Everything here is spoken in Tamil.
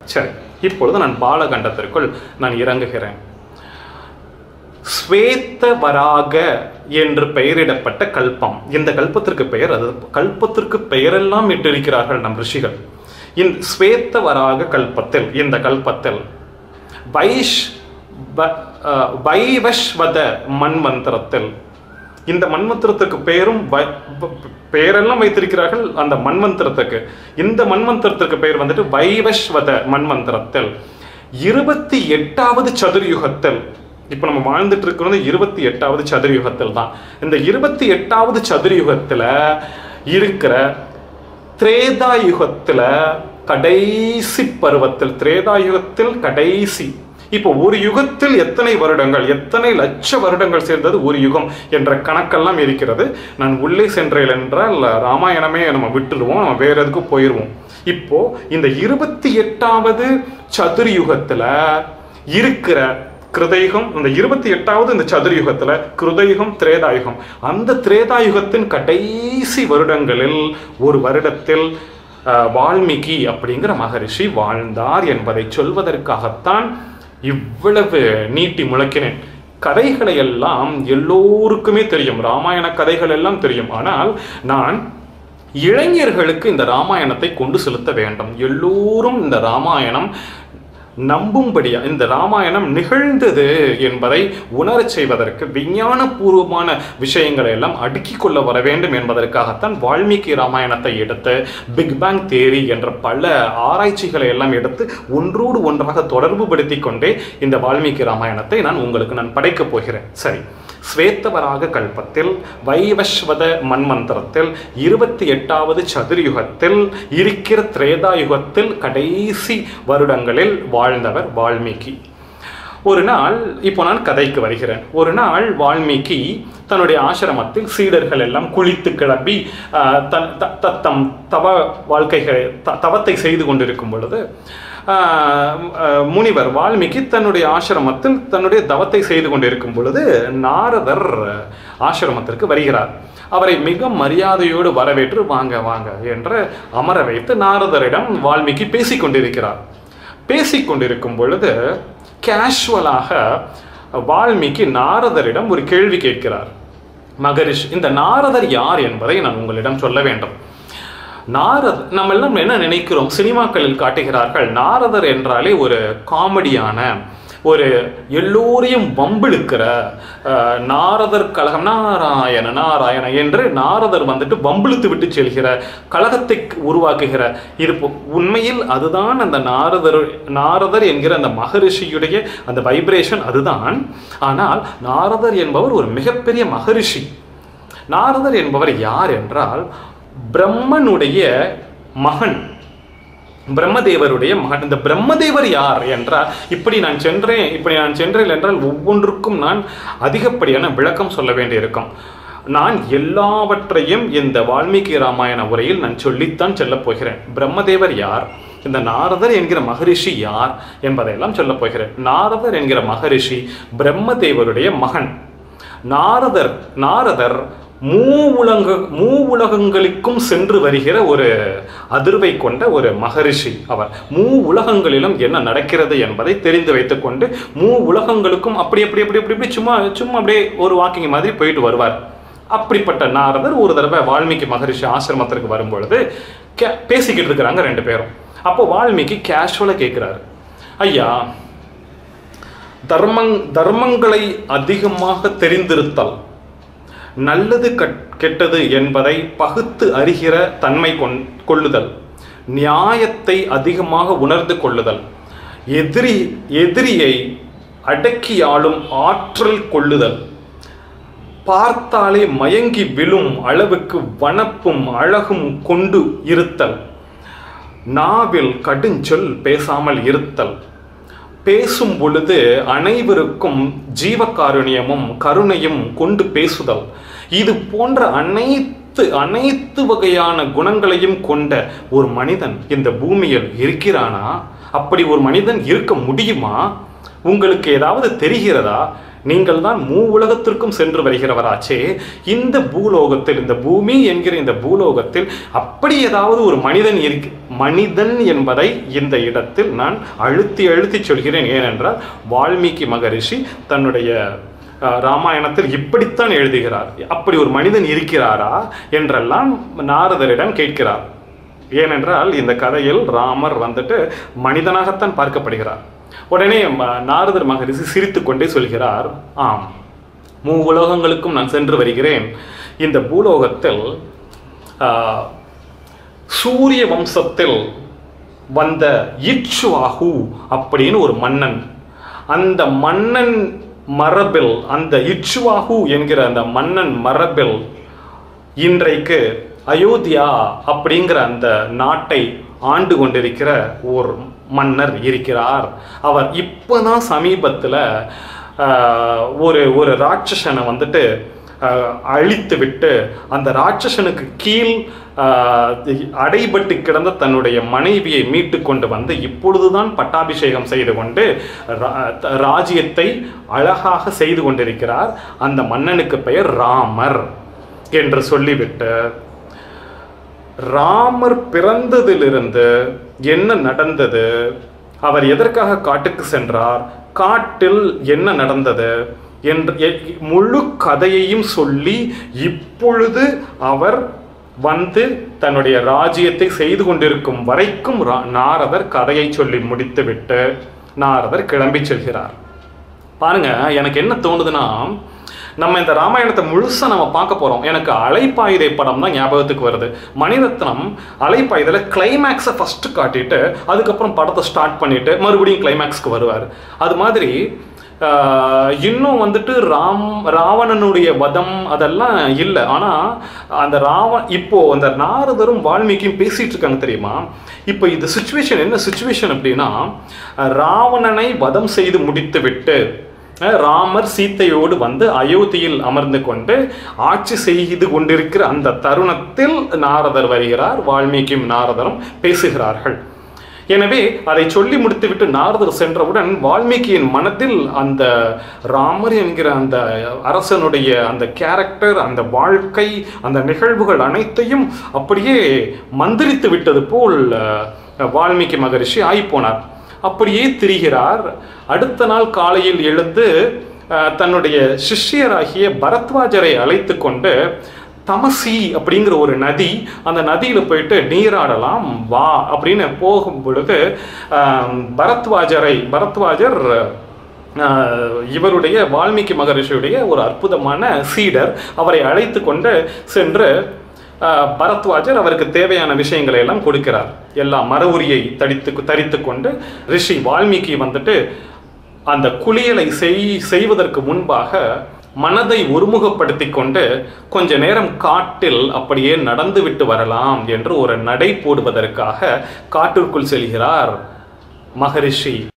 சரி இப்பொழுது நான் பாலகண்டத்திற்குள் நான் இறங்குகிறேன் ஸ்வேத்தவராக என்று பெயரிடப்பட்ட கல்பம் இந்த கல்பத்திற்கு பெயர் அது கல்பத்திற்கு பெயரெல்லாம் இட்டிருக்கிறார்கள் நம் ரிஷிகள் இந்த ஸ்வேத்தவராக கல்பத்தில் இந்த கல்பத்தில் வைஷ் வ- அஹ், வைவஸ்வத மன்வந்திரத்தில் இந்த மன்வந்திரத்துக்கு பெயரும் வ- வ- பெயரெல்லாம் வைத்திருக்கிறார்கள் அந்த மன்வந்திரத்துக்கு இந்த மன்வந்திரத்துக்கு பெயர் வந்துட்டு வைவஸ்வத மன்வந்திரத்தில் இருபத்தி எட்டாவது சதுர்யுகத்தில் இப்போ நம்ம வாழ்ந்துட்டு இருக்கிறது இருபத்தி எட்டாவது சதுர்யுகத்தில் தான் இந்த இருபத்தி எட்டாவது சதுர்யுகத்தில் இருக்கிற திரேதா யுகத்துல கடைசி பருவத்தில் திரேதா யுகத்தில் கடைசி இப்போ ஒரு யுகத்தில் எத்தனை வருடங்கள் எத்தனை லட்ச வருடங்கள் சேர்ந்தது ஒரு யுகம் என்ற கணக்கெல்லாம் இருக்கிறது நான் உள்ளே சென்றேன் என்றால் ராமாயணமே நம்ம விட்டுடுவோம் நம்ம வேற எதுக்கும் போயிடுவோம் இப்போ இந்த இருபத்தி எட்டாவது சதுர்யுகத்துல இருக்கிற கிருதயுகம் இந்த இருபத்தி எட்டாவது இந்த சதுர்யுகத்துல கிருதயுகம் திரேதாயுகம் அந்த திரேதாயுகத்தின் கடைசி வருடங்களில் ஒரு வருடத்தில் அஹ், வால்மீகி அப்படிங்கிற மகரிஷி வாழ்ந்தார் என்பதை சொல்வதற்காகத்தான் இவ்வளவு நீட்டி முழக்கினேன் கதைகளை எல்லாம் எல்லோருக்குமே தெரியும் ராமாயண கதைகள் எல்லாம் தெரியும் ஆனால் நான் இளைஞர்களுக்கு இந்த ராமாயணத்தை கொண்டு செலுத்த வேண்டும் எல்லோரும் இந்த ராமாயணம் நம்பும்படியா இந்த ராமாயணம் நிகழ்ந்தது என்பதை உணரச் செய்வதற்கு விஞ்ஞானபூர்வமான விஷயங்களை எல்லாம் அடுக்கிக் கொள்ள வர வேண்டும் என்பதற்காகத்தான் வால்மீகி ராமாயணத்தை எடுத்து பிக் பேங் தேரி என்ற பல ஆராய்ச்சிகளை எல்லாம் எடுத்து ஒன்றோடு ஒன்றாக தொடர்பு படுத்திக் கொண்டே இந்த வால்மீகி ராமாயணத்தை நான் உங்களுக்கு நான் படைக்கப் போகிறேன் சரி ஸ்வேத்தவராக கல்பத்தில் வைவஸ்வத மன்மந்திரத்தில் இருபத்தி எட்டாவது சதுர்யுகத்தில் இருக்கிற திரேதா யுகத்தில் கடைசி வருடங்களில் வாழ்ந்தவர் வால்மீகி ஒரு நாள் இப்போ நான் கதைக்கு வருகிறேன் ஒரு நாள் வால்மீகி தன்னுடைய ஆசிரமத்தில் சீடர்கள் எல்லாம் குளித்து கிளம்பி ஆஹ், தன் த- தத்தம் தவ வாழ்க்கைகளை த- தவத்தை செய்து கொண்டிருக்கும் பொழுது ஆஹ், ஆஹ், முனிவர் வால்மீகி தன்னுடைய ஆசிரமத்தில் தன்னுடைய தவத்தை செய்து கொண்டிருக்கும் பொழுது நாரதர் ஆசிரமத்திற்கு வருகிறார் அவரை மிக மரியாதையோடு வரவேற்று வாங்க வாங்க என்று அமர வைத்து நாரதரிடம் வால்மீகி பேசிக் கொண்டிருக்கிறார் பேசிக் கொண்டிருக்கும் பொழுது கேஷுவலாக வால்மீகி நாரதரிடம் ஒரு கேள்வி கேட்கிறார் மகரிஷ் இந்த நாரதர் யார் என்பதை நான் உங்களிடம் சொல்ல வேண்டும் நாரத் நம்ம எல்லாம் என்ன நினைக்கிறோம் சினிமாக்களில் காட்டுகிறார்கள் நாரதர் என்றாலே ஒரு காமெடியான ஒரு எல்லோரையும் வம்பிழுக்கிற அஹ், நாரதர் கழகம் நாராயண நாராயண என்று நாரதர் வந்துட்டு வம்பிழுத்து விட்டு செல்கிற கழகத்தை உருவாக்குகிற இது போ- உண்மையில் அதுதான் அந்த நாரதர் நாரதர் என்கிற அந்த மகரிஷியுடைய அந்த வைப்ரேஷன் அதுதான் ஆனால் நாரதர் என்பவர் ஒரு மிகப்பெரிய மகரிஷி நாரதர் என்பவர் யார் என்றால் பிரம்மனுடைய மகன் பிரம்மதேவருடைய மகன் இந்த பிரம்மதேவர் யார் என்றால் இப்படி நான் சென்றேன் இப்படி நான் சென்றேன் என்றால் ஒவ்வொன்றுக்கும் நான் அதிகப்படியான விளக்கம் சொல்ல வேண்டியிருக்கும் நான் எல்லாவற்றையும் இந்த வால்மீகி ராமாயண உரையில் நான் சொல்லித்தான் செல்லப் போகிறேன் பிரம்மதேவர் யார் இந்த நாரதர் என்கிற மகரிஷி யார் என்பதையெல்லாம் சொல்லப் போகிறேன் நாரதர் என்கிற மகரிஷி பிரம்மதேவருடைய மகன் நாரதர் நாரதர் மூ உலக மூ உலகங்களுக்கும் சென்று வருகிற ஒரு அதிர்வை கொண்ட ஒரு மகரிஷி அவர் மூ உலகங்களிலும் என்ன நடக்கிறது என்பதை தெரிந்து வைத்துக்கொண்டு மூ உலகங்களுக்கும் அப்படி அப்படி அப்படி அப்படி இப்படி சும்மா சும்மா அப்படியே ஒரு வாக்கிங் மாதிரி போயிட்டு வருவார் அப்படிப்பட்ட நாரதர் ஒரு தடவை வால்மீகி மகரிஷி ஆசிரமத்திற்கு வரும்பொழுது கே- பேசிக்கிட்டு இருக்கிறாங்க ரெண்டு பேரும் அப்போ வால்மீகி கேஷுவலாக கேட்குறாரு ஐயா தர்மங் தர்மங்களை அதிகமாக தெரிந்திருத்தல் நல்லது கட்- கெட்டது என்பதை பகுத்து அறிகிற தன்மை கொண் கொள்ளுதல் நியாயத்தை அதிகமாக உணர்ந்து கொள்ளுதல் எதிரி எதிரியை அடக்கி ஆளும் ஆற்றல் கொள்ளுதல் பார்த்தாலே மயங்கி விழும் அளவுக்கு வனப்பும் அழகும் கொண்டு இருத்தல் நாவில் கடுஞ்சொல் பேசாமல் இருத்தல் பேசும் பொழுது அனைவருக்கும் ஜீவகாருண்யமும் கருணையும் கொண்டு பேசுதல் இது போன்ற அனைத்து அனைத்து வகையான குணங்களையும் கொண்ட ஒரு மனிதன் இந்த பூமியில் இருக்கிறானா அப்படி ஒரு மனிதன் இருக்க முடியுமா உங்களுக்கு ஏதாவது தெரிகிறதா நீங்கள் தான் மூ உலகத்திற்கும் சென்று வருகிறவராச்சே இந்த பூலோகத்தில் இந்த பூமி என்கிற இந்த பூலோகத்தில் அப்படி ஏதாவது ஒரு மனிதன் இருக்க மனிதன் என்பதை இந்த இடத்தில் நான் அழுத்தி அழுத்தி சொல்கிறேன் ஏனென்றால் வால்மீகி மகரிஷி தன்னுடைய அஹ், ராமாயணத்தில் இப்படித்தான் எழுதுகிறார் அப்படி ஒரு மனிதன் இருக்கிறாரா என்றெல்லாம் நாரதரிடம் கேட்கிறார் ஏனென்றால் இந்த கதையில் ராமர் வந்துட்டு மனிதனாகத்தான் பார்க்கப்படுகிறார் உடனே ம- நாரதர் மகரிஷி சிரித்து கொண்டே சொல்கிறார் ஆம் மூ உலகங்களுக்கும் நான் சென்று வருகிறேன் இந்த பூலோகத்தில் ஆஹ், சூரிய வம்சத்தில் வந்த இட்சுவாகு அப்படின்னு ஒரு மன்னன் அந்த மன்னன் மரபில் அந்த இட்சுவாகு என்கிற அந்த மன்னன் மரபில் இன்றைக்கு அயோத்தியா அப்படிங்கிற அந்த நாட்டை ஆண்டு கொண்டிருக்கிற ஒரு மன்னர் இருக்கிறார் அவர் இப்போதான் சமீபத்தில் ஒரு ஒரு ராட்சசனை வந்துட்டு ஆஹ், அழித்து விட்டு அந்த ராட்சசனுக்கு கீழ் ஆஹ், அடைபட்டு கிடந்த தன்னுடைய மனைவியை மீட்டு கொண்டு வந்து இப்பொழுதுதான் பட்டாபிஷேகம் செய்து கொண்டு ரா- ராஜ்யத்தை அழகாக செய்து கொண்டிருக்கிறார் அந்த மன்னனுக்கு பெயர் ராமர் என்று சொல்லிவிட்டு ராமர் பிறந்ததிலிருந்து என்ன நடந்தது அவர் எதற்காக காட்டுக்கு சென்றார் காட்டில் என்ன நடந்தது என்று எ- முழு கதையையும் சொல்லி இப்பொழுது அவர் வந்து தன்னுடைய ராஜ்யத்தை செய்து கொண்டிருக்கும் வரைக்கும் ரா- நாரதர் கதையை சொல்லி முடித்துவிட்டு நாரதர் கிளம்பி செல்கிறார் பாருங்க எனக்கு என்ன தோணுதுன்னா நம்ம இந்த ராமாயணத்தை முழுசா நம்ம பார்க்க போறோம் எனக்கு அலைப்பாயுதை படம் தான் ஞாபகத்துக்கு வருது மணிரத்னம் அலைப்பாயுதையில் கிளைமேக்ஸை ஃபர்ஸ்ட் காட்டிட்டு அதுக்கப்புறம் படத்தை ஸ்டார்ட் பண்ணிட்டு மறுபடியும் கிளைமேக்ஸ்க்கு வருவார் அது மாதிரி ஆஹ், இன்னும் வந்துட்டு ராம் ராவணனுடைய வதம் அதெல்லாம் இல்லை ஆனால் அந்த ராவ இப்போ அந்த நாரதரும் வால்மீகியும் பேசிட்டு இருக்காங்க தெரியுமா இப்போ இந்த சுச்சுவேஷன் என்ன சுச்சுவேஷன் அப்படின்னா அஹ், ராவணனை வதம் செய்து முடித்து விட்டு அஹ், ராமர் சீத்தையோடு வந்து அயோத்தியில் அமர்ந்து கொண்டு ஆட்சி செய்து கொண்டிருக்கிற அந்த தருணத்தில் நாரதர் வருகிறார் வால்மீகியும் நாரதரும் பேசுகிறார்கள் எனவே அதை சொல்லி முடித்துவிட்டு நாரதர் சென்றவுடன் வால்மீகியின் மனதில் அந்த ராமர் என்கிற அந்த அரசனுடைய அந்த கேரக்டர் அந்த வாழ்க்கை அந்த நிகழ்வுகள் அனைத்தையும் அப்படியே மந்திரித்து விட்டது போல் அஹ், வால்மீகி மகரிஷி ஆகிப்போனார் அப்படியே திரிகிறார் அடுத்த நாள் காலையில் எழுந்து அஹ், தன்னுடைய சிஷ்யராகிய பரத்வாஜரை அழைத்து கொண்டு தமசி அப்படிங்கிற ஒரு நதி அந்த நதியில் போயிட்டு நீராடலாம் வா அப்படின்னு போகும் பொழுது ஆம், பரத்வாஜரை பரத்வாஜர் ஆஹ், இவருடைய வால்மீகி மகரிஷியுடைய ஒரு அற்புதமான சீடர் அவரை அழைத்து கொண்டு சென்று ஆஹ், பரத்வாஜர் அவருக்கு தேவையான விஷயங்களை எல்லாம் கொடுக்கிறார் எல்லா மர உரியை தடித்து தரித்து கொண்டு ரிஷி வால்மீகி வந்துட்டு அந்த குளியலை செய் செய்வதற்கு முன்பாக மனதை ஒருமுகப்படுத்தி கொண்டு கொஞ்ச நேரம் காட்டில் அப்படியே நடந்துவிட்டு வரலாம் என்று ஒரு நடை போடுவதற்காக காட்டிற்குள் செல்கிறார் மகரிஷி